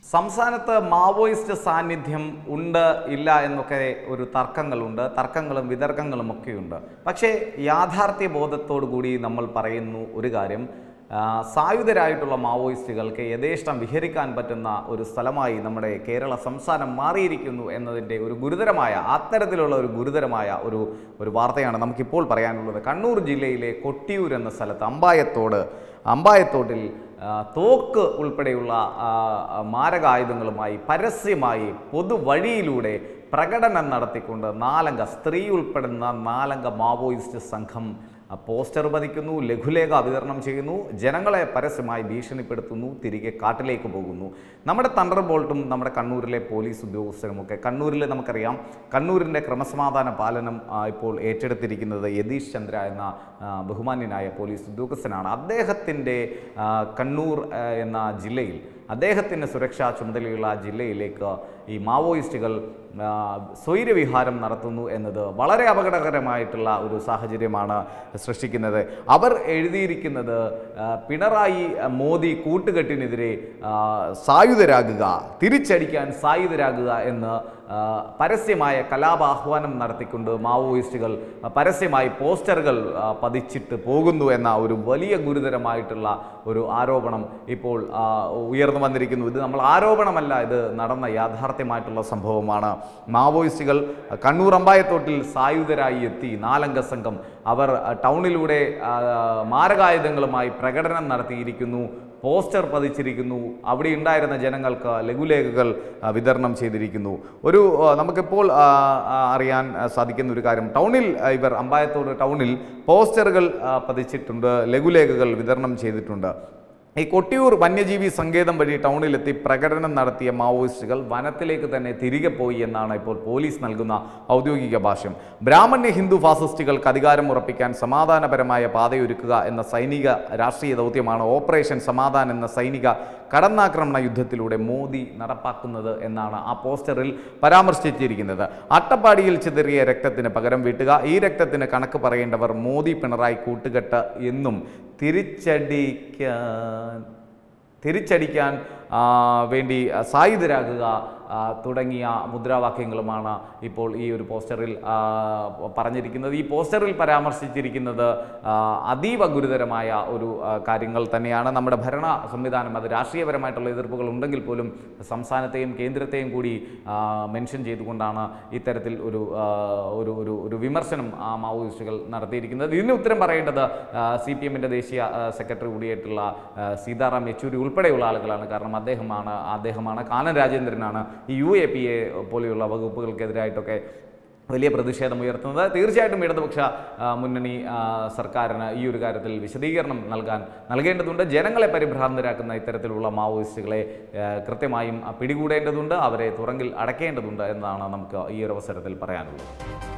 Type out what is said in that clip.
സംസ്ഥാനത്ത് മാവോയിസ്റ്റ് സാന്നിധ്യം ഉണ്ട് ഇല്ല എന്നൊക്കെ ഒരു തർക്കങ്ങളുണ്ട് തർക്കങ്ങളും വിതർക്കങ്ങളും ഒക്കെയുണ്ട് പക്ഷേ യാഥാർത്ഥ്യ ബോധത്തോടു കൂടി നമ്മൾ പറയുന്നു ഒരു കാര്യം ആ, സായുധരായിട്ടുള്ള മാവോയിസ്റ്റുകൾക്ക് യഥേഷ്ടം വിഹരിക്കാൻ പറ്റുന്ന ഒരു സ്ഥലമായി നമ്മുടെ കേരള സംസ്ഥാനം മാറിയിരിക്കുന്നു എന്നതിൻ്റെ ഒരു ഗുരുതരമായ അത്തരത്തിലുള്ള ഒരു ഗുരുതരമായ ഒരു ഒരു വാർത്തയാണ് നമുക്കിപ്പോൾ പറയാനുള്ളത് കണ്ണൂർ ജില്ലയിലെ കൊട്ടിയൂർ എന്ന സ്ഥലത്ത് അമ്പായത്തോട് അമ്പായത്തോട്ടിൽ ആ, തോക്ക് ഉൾപ്പെടെയുള്ള ആ, ആ, മാരകായുധങ്ങളുമായി പരസ്യമായി പൊതുവഴിയിലൂടെ പ്രകടനം നടത്തിക്കൊണ്ട് നാലംഗ സ്ത്രീ ഉൾപ്പെടുന്ന നാലംഗ മാവോയിസ്റ്റ് സംഘം ആ, പോസ്റ്റർ പതിക്കുന്നു ലഘുലേഖ വിതരണം ചെയ്യുന്നു ജനങ്ങളെ പരസ്യമായി ഭീഷണിപ്പെടുത്തുന്നു തിരികെ കാട്ടിലേക്ക് പോകുന്നു നമ്മുടെ തണ്ടർ ബോൾട്ടും നമ്മുടെ കണ്ണൂരിലെ പോലീസ് ഉദ്യോഗസ്ഥരുമൊക്കെ കണ്ണൂരിൽ നമുക്കറിയാം കണ്ണൂരിൻ്റെ ക്രമസമാധാന പാലനം ആ, ഇപ്പോൾ ഏറ്റെടുത്തിരിക്കുന്നത് യതീഷ് ചന്ദ്ര എന്ന ആ, ബഹുമാന്യനായ പോലീസ് ഉദ്യോഗസ്ഥനാണ് അദ്ദേഹത്തിൻ്റെ ആ, കണ്ണൂർ ആ, എന്ന ജില്ലയിൽ അദ്ദേഹത്തിന് സുരക്ഷാ ചുമതലയുള്ള ആ ജില്ലയിലേക്ക് ഈ മാവോയിസ്റ്റുകൾ ആ, സ്വൈരവിഹാരം നടത്തുന്നു എന്നത് വളരെ അപകടകരമായിട്ടുള്ള ഒരു സാഹചര്യമാണ് സൃഷ്ടിക്കുന്നത് അവർ എഴുതിയിരിക്കുന്നത് ആ, പിണറായി ആ, മോദി കൂട്ടുകെട്ടിനെതിരെ ആ, സായുധരാകുക തിരിച്ചടിക്കാൻ സായുധരാകുക എന്ന് ആ, പരസ്യമായ കലാപാഹ്വാനം നടത്തിക്കൊണ്ട് മാവോയിസ്റ്റുകൾ ആ, പരസ്യമായി പോസ്റ്ററുകൾ ആ, പതിച്ചിട്ട് പോകുന്നു എന്ന ഒരു വലിയ ഗുരുതരമായിട്ടുള്ള ഒരു ആരോപണം ഇപ്പോൾ ആ, ഉയർന്നു വന്നിരിക്കുന്നു ഇത് നമ്മൾ ആരോപണമല്ല ഇത് നടന്ന യാഥാർത്ഥ്യമായിട്ടുള്ള സംഭവമാണ് മാവോയിസ്റ്റുകൾ കണ്ണൂർ അമ്പായത്തോട്ടിൽ സായുധരായി എത്തി നാലംഗ സംഘം അവർ ആ, ടൗണിലൂടെ ആ, മാരകായുധങ്ങളുമായി പ്രകടനം നടത്തിയിരിക്കുന്നു പോസ്റ്റർ പതിച്ചിരിക്കുന്നു അവിടെ ഉണ്ടായിരുന്ന ജനങ്ങൾക്ക് ലഘുലേഖകൾ ആ, വിതരണം ചെയ്തിരിക്കുന്നു ഒരു ആ, നമുക്കിപ്പോൾ ആ, ആ, അറിയാൻ ആ, സാധിക്കുന്ന ഒരു കാര്യം ടൗണിൽ ആ, ഇവർ അമ്പായത്തോട് ടൗണിൽ പോസ്റ്ററുകൾ ആ, പതിച്ചിട്ടുണ്ട് ലഘുലേഖകൾ വിതരണം ചെയ്തിട്ടുണ്ട് ഈ കൊട്ടിയൂർ വന്യജീവി സങ്കേതം വഴി ടൗണിലെത്തി പ്രകടനം നടത്തിയ മാവോയിസ്റ്റുകൾ വനത്തിലേക്ക് തന്നെ തിരികെ പോയി എന്നാണ് ഇപ്പോൾ പോലീസ് നൽകുന്ന ഔദ്യോഗിക ഭാഷ്യം ബ്രാഹ്മണ്യ ഹിന്ദു ഫാസിസ്റ്റുകൾക്ക് അധികാരം ഉറപ്പിക്കാൻ സമാധാനപരമായ പാതയൊരുക്കുക എന്ന സൈനിക രാഷ്ട്രീയ ദൗത്യമാണ് ഓപ്പറേഷൻ സമാധാൻ എന്ന സൈനിക കടന്നാക്രമണ യുദ്ധത്തിലൂടെ മോദി നടപ്പാക്കുന്നത് എന്നാണ് ആ പോസ്റ്ററിൽ പരാമർശിച്ചിരിക്കുന്നത് അട്ടപ്പാടിയിൽ ചിതറിയ രക്തത്തിന് പകരം വീട്ടുക ഈ രക്തത്തിന് കണക്ക് പറയേണ്ടവർ മോദി പിണറായി കൂട്ടുകെട്ട് എന്നും തിരിച്ചടിക്കാൻ തിരിച്ചടിക്കാൻ ആ, വേണ്ടി ആ, സായുധരാകുക ആ, തുടങ്ങിയ മുദ്രാവാക്യങ്ങളുമാണ് ഇപ്പോൾ ഈ ഒരു പോസ്റ്ററിൽ ആ, പറഞ്ഞിരിക്കുന്നത് ഈ പോസ്റ്ററിൽ പരാമർശിച്ചിരിക്കുന്നത് ആ, അതീവ ഗുരുതരമായ ഒരു ആ, കാര്യങ്ങൾ തന്നെയാണ് നമ്മുടെ ഭരണ സംവിധാനം അത് രാഷ്ട്രീയപരമായിട്ടുള്ള എതിർപ്പുകൾ ഉണ്ടെങ്കിൽ പോലും സംസ്ഥാനത്തെയും കേന്ദ്രത്തെയും കൂടി ആ, മെൻഷൻ ചെയ്തുകൊണ്ടാണ് ഇത്തരത്തിൽ ഒരു ആ, ഒരു ഒരു ഒരു വിമർശനം ആ മാവോയിസ്റ്റുകൾ നടത്തിയിരിക്കുന്നത് ഇതിന് ഉത്തരം പറയേണ്ടത് സി പി എമ്മിൻ്റെ ദേശീയ ആ, സെക്രട്ടറി കൂടിയായിട്ടുള്ള ആ, സീതാറാം യെച്ചൂരി ഉൾപ്പെടെയുള്ള ആളുകളാണ് കാരണം അദ്ദേഹമാണ് അദ്ദേഹമാണ് കാനൻ രാജേന്ദ്രനാണ് ഈ യു എ പി എ പോലെയുള്ള വകുപ്പുകൾക്കെതിരായിട്ടൊക്കെ വലിയ പ്രതിഷേധം ഉയർത്തുന്നത് തീർച്ചയായിട്ടും ഇടതുപക്ഷ ആ, മുന്നണി ആ, സർക്കാരിന് ഈ ഒരു കാര്യത്തിൽ വിശദീകരണം നൽകാൻ നൽകേണ്ടതുണ്ട് ജനങ്ങളെ പരിഭ്രാന്തരാക്കുന്ന ഇത്തരത്തിലുള്ള മാവോയിസ്റ്റുകളെ ആ, കൃത്യമായും ആ, പിടികൂടേണ്ടതുണ്ട് അവരെ തുറങ്കിൽ അടയ്ക്കേണ്ടതുണ്ട് എന്നാണ് നമുക്ക് ഈ ഒരു അവസരത്തിൽ പറയാനുള്ളത്